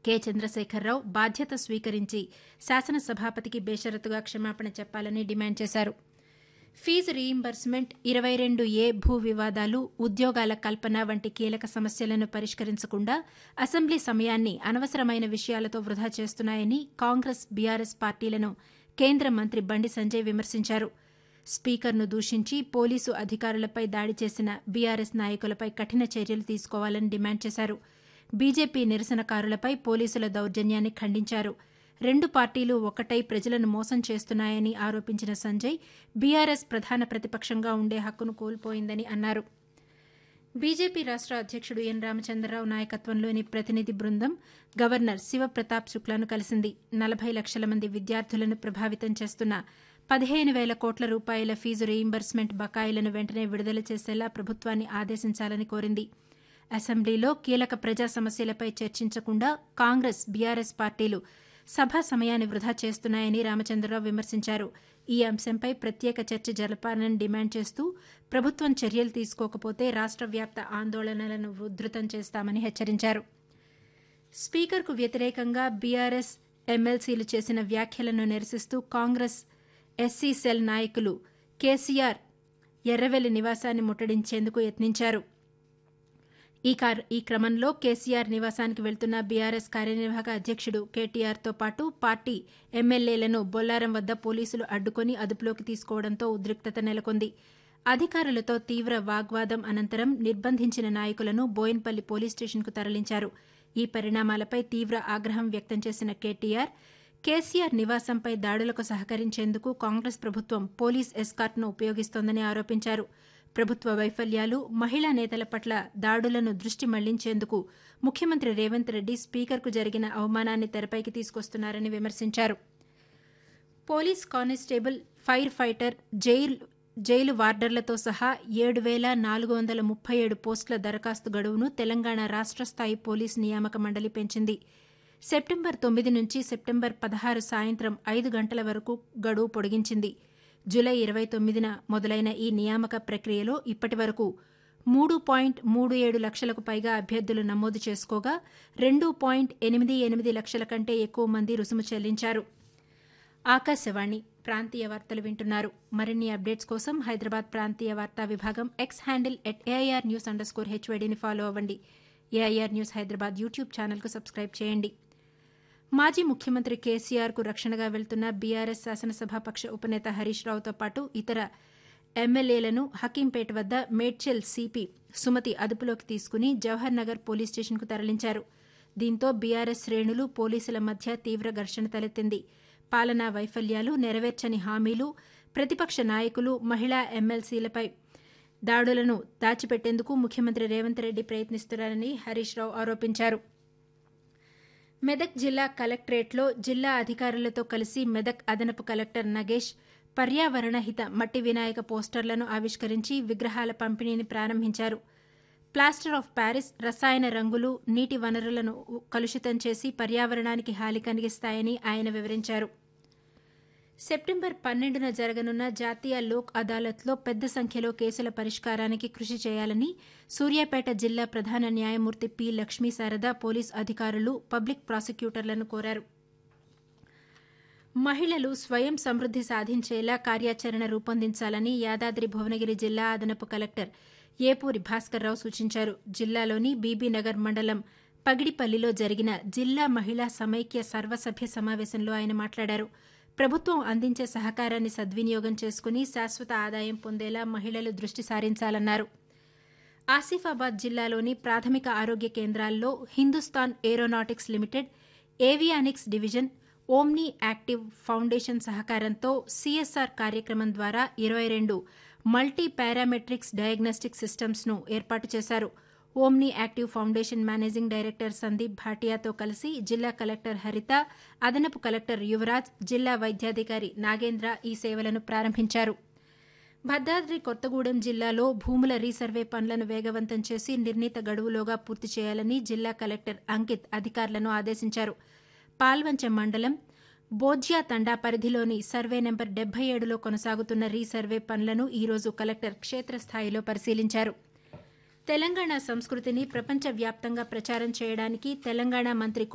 K Chandrashekar Rao బాధ్యత స్వీకరించి శాసనసభాపతికి బేషరతుగా క్షమాపణ చెప్పాలని డిమాండ్ చేశారు ఫీజు రీయింబర్స్మెంట్ ఇరవై రెండు ఏ భూ వివాదాలు ఉద్యోగాల కల్పన వంటి కీలక సమస్యలను పరిష్కరించకుండా అసెంబ్లీ సమయాన్ని అనవసరమైన విషయాలతో వృధా చేస్తున్నాయని కాంగ్రెస్ బీఆర్ఎస్ పార్టీలను కేంద్ర మంత్రి బండి సంజయ్ విమర్శించారు స్పీకర్ను దూషించి పోలీసు అధికారులపై దాడి చేసిన బీఆర్ఎస్ నాయకులపై కఠిన చర్యలు తీసుకోవాలని డిమాండ్ చేశారు బీజేపీ నిరసనకారులపై పోలీసుల దౌర్జన్యాన్ని ఖండించారు రెండు పార్టీలు ఒక్కటై ప్రజలను మోసం చేస్తున్నాయని ఆరోపించిన సంజయ్ బీఆర్ఎస్ ప్రధాన ప్రతిపక్షంగా ఉండే హక్కును కోల్పోయిందని అన్నారు బీజేపీ రాష్ట అధ్యక్షుడు ఎన్ రామచంద్రరావు నాయకత్వంలోని ప్రతినిధి బృందం గవర్నర్ శివప్రతాప్ శుక్లాను కలిసింది నలభై లక్షల మంది విద్యార్థులను ప్రభావితం చేస్తున్న పదిహేను వేల కోట్ల రూపాయల ఫీజు రీయింబర్స్మెంట్ బకాయిలను వెంటనే విడుదల చేసేలా ప్రభుత్వాన్ని ఆదేశించాలని కోరింది అసెంబ్లీలో కీలక ప్రజా సమస్యలపై చర్చించకుండా కాంగ్రెస్ బీఆర్ఎస్ పార్టీలు సభా సమయాన్ని వృధా చేస్తున్నాయని రామచంద్రరావు విమర్శించారు ఈ అంశంపై ప్రత్యేక చర్చ జరపాలని డిమాండ్ చేస్తూ ప్రభుత్వం చర్యలు తీసుకోకపోతే రాష్ట వ్యాప్త ఆందోళనలను ఉధృతం చేస్తామని హెచ్చరించారు స్పీకర్కు వ్యతిరేకంగా బీఆర్ఎస్ ఎమ్మెల్సీలు చేసిన వ్యాఖ్యలను నిరసిస్తూ కాంగ్రెస్ ఎస్సీ సెల్ నాయకులు కేసీఆర్ ఎర్రవెల్లి నివాసాన్ని ముట్టడించేందుకు యత్నించారు ఈ కార్ ఈ క్రమంలో కేసీఆర్ నివాసానికి వెళ్తున్న బీఆర్ఎస్ కార్యనిర్వాహక అధ్యక్షుడు కేటీఆర్తో పాటు పార్టీ ఎమ్మెల్యేలను బొల్లారం వద్ద పోలీసులు అడ్డుకుని అదుపులోకి తీసుకోవడంతో ఉద్రిక్తత నెలకొంది అధికారులతో తీవ్ర వాగ్వాదం అనంతరం నిర్బంధించిన నాయకులను బోయిన్పల్లి పోలీస్ స్టేషన్కు తరలించారు ఈ పరిణామాలపై తీవ్ర ఆగ్రహం వ్యక్తం చేసిన కేటీఆర్ కేసీఆర్ నివాసంపై దాడులకు సహకరించేందుకు కాంగ్రెస్ ప్రభుత్వం పోలీస్ ఎస్కార్ట్ను ఉపయోగిస్తోందని ఆరోపించారు ప్రభుత్వ వైఫల్యాలు మహిళా నేతల పట్ల దాడులను దృష్టి మళ్లించేందుకు ముఖ్యమంత్రి రేవంత్ రెడ్డి స్పీకర్కు జరిగిన అవమానాన్ని తెరపైకి తీసుకొస్తున్నారని విమర్శించారు police constable fire fighter jail jail వార్డర్లతో సహా ఏడు వేల నాలుగు వందల ముప్పై ఏడు పోస్టుల దరఖాస్తు గడువును తెలంగాణ రాష్ట్ర స్థాయి పోలీస్ నియామక మండలి పెంచింది సెప్టెంబర్ తొమ్మిది నుంచి సెప్టెంబర్ పదహారు సాయంత్రం ఐదు గంటల వరకు గడువు పొడిగించింది జూలై ఇరవై తొమ్మిదిన మొదలైన ఈ నియామక ప్రక్రియలో ఇప్పటి వరకు మూడు పాయింట్ మూడు ఏడు లక్షలకు పైగా అభ్యర్థులు నమోదు చేసుకోగా రెండు పాయింట్ ఎనిమిది ఎనిమిది లక్షల కంటే ఎక్కువ మంది రుసుము చెల్లించారు ఆకాశవాణి ప్రాంతీయ వార్తలు వింటున్నారు మరిన్ని అప్డేట్స్ కోసం హైదరాబాద్ ప్రాంతీయ వార్తా విభాగం X handle at AIR news underscore హెచ్వైడీని ఫాలో అవ్వండి ఏఐఆర్ న్యూస్ హైదరాబాద్ యూట్యూబ్ ఛానల్కు సబ్స్క్రైబ్ చేయండి మాజీ ముఖ్యమంత్రి కేసీఆర్కు రక్షణగా వెళ్తున్న బీఆర్ఎస్ శాసనసభాపక్ష ఉపనేత హరీష్ రావుతో పాటు ఇతర ఎమ్మెల్యేలను హకీంపేట వద్ద మేడ్చల్ సిపి సుమతి అదుపులోకి తీసుకుని జవహర్ నగర్ పోలీస్ స్టేషన్కు తరలించారు దీంతో బీఆర్ఎస్ శ్రేణులు పోలీసుల మధ్య తీవ్ర ఘర్షణ తలెత్తింది పాలనా వైఫల్యాలు నెరవేర్చని హామీలు ప్రతిపక్ష నాయకులు మహిళా ఎమ్మెల్సీలపై దాడులను దాచిపెట్టేందుకు ముఖ్యమంత్రి రేవంత్ రెడ్డి ప్రయత్నిస్తున్నారని హరీష్ రావు ఆరోపించారు మెదక్ జిల్లా కలెక్టరేట్లో జిల్లా అధికారులతో కలిసి మెదక్ అదనపు కలెక్టర్ నగేష్ పర్యావరణ హిత మట్టి వినాయక పోస్టర్లను ఆవిష్కరించి విగ్రహాల పంపిణీని ప్రారంభించారు ప్లాస్టర్ ఆఫ్ ప్యారిస్ రసాయన రంగులు నీటి వనరులను కలుషితం చేసి పర్యావరణానికి హాని కలిగిస్తాయని ఆయన వివరించారు సెప్టెంబర్ పన్నెండున జరగనున్న జాతీయ లోక్ అదాలత్లో పెద్ద సంఖ్యలో కేసుల పరిష్కారానికి కృషి చేయాలని సూర్యాపేట జిల్లా ప్రధాన న్యాయమూర్తి పి లక్ష్మీ శారద పోలీస్ అధికారులు పబ్లిక్ ప్రాసిక్యూటర్లను కోరారు మహిళలు స్వయం సమృద్ది సాధించేలా కార్యాచరణ రూపొందించాలని యాదాద్రి భువనగిరి జిల్లా అదనపు కలెక్టర్ ఏపూరి భాస్కర్రావు సూచించారు జిల్లాలోని బీబీనగర్ మండలం పగిడిపల్లిలో జరిగిన జిల్లా మహిళా సమైక్య సర్వసభ్య సమావేశంలో ఆయన మాట్లాడారు ప్రభుత్వం అందించే సహకారాన్ని సద్వినియోగం చేసుకుని శాశ్వత ఆదాయం పొందేలా మహిళలు దృష్టి సారించాలన్నారు ఆసిఫాబాద్ జిల్లాలోని ప్రాథమిక ఆరోగ్య కేంద్రాల్లో Hindustan aeronautics limited avionics division Omni Active Foundation సహకారంతో సిఎస్ఆర్ కార్యక్రమం ద్వారా ఇరవై రెండు మల్టీ పారామెట్రిక్స్ డయాగ్నోస్టిక్ సిస్టమ్స్ను ఏర్పాటు చేశారు Omni Active Foundation managing director Sandeep భాటియాతో కలిసి జిల్లా కలెక్టర్ హరిత అదనపు కలెక్టర్ యువరాజ్ జిల్లా వైద్యాధికారి నాగేంద్ర ఈ సేవలను ప్రారంభించారు భద్రాద్రి కొత్తగూడెం జిల్లాలో భూముల రీసర్వే పనులను వేగవంతం చేసి నిర్ణీత గడువులోగా పూర్తి చేయాలని జిల్లా కలెక్టర్ అంకిత్ అధికారులను ఆదేశించారు పాల్వంచ మండలం బోధ్యా తండా పరిధిలోని సర్వే నెంబర్ డెబ్బై ఏడులో కొనసాగుతున్న రీసర్వే పనులను ఈరోజు కలెక్టర్ క్షేత్రస్థాయిలో పరిశీలించారు తెలంగాణ సంస్కృతిని ప్రపంచవ్యాప్తంగా ప్రచారం చేయడానికి తెలంగాణ మంత్రి